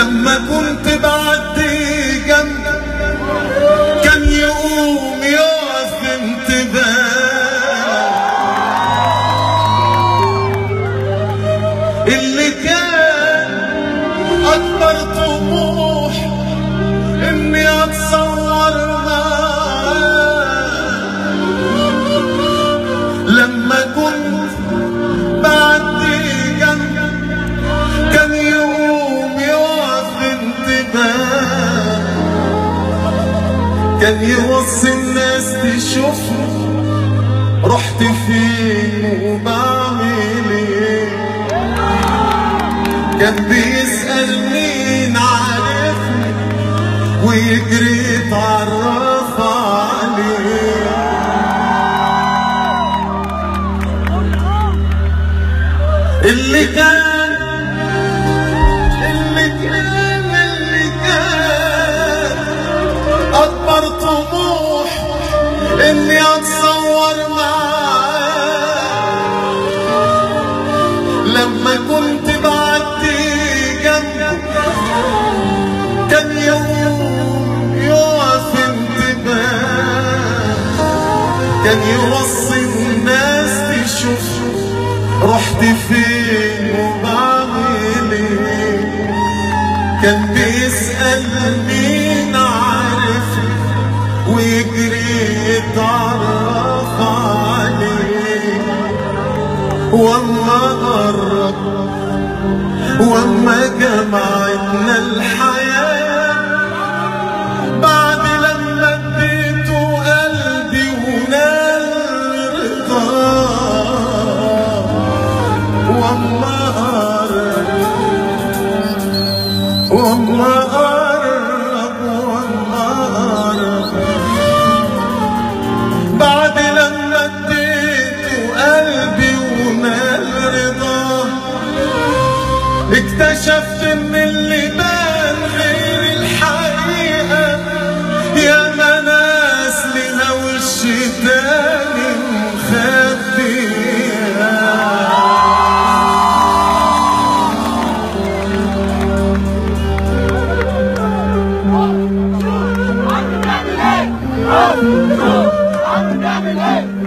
لما كنت بعدي جنبك كان يقوم يقف انتباه اللي كان اكبر طموح اني اتصور معاه لما كنت بعدي جنبك كان يقوم يقف انتباه كان يوصي الناس تشوفني رحت فين وبعمل ايه كان بيسأل مين عارفني ويجري يتعرف عليه اللي كان اللي كان اللي كان أكبر طموح إني أتصور معاه لما كنت بعدي جنبه كان يوم يقف انتباه كان يوصي الناس تشوف رحت فين وبعمل ايه كان بيسأل مين عارف ويجري يتعرف عليه واما قرب واما جمعتنا الحياة بعد لما اديته قلبي ونال رضاه واما قرب واما قرب واما قرب بعد لما اديته قلبي ونال رضاه اكتشف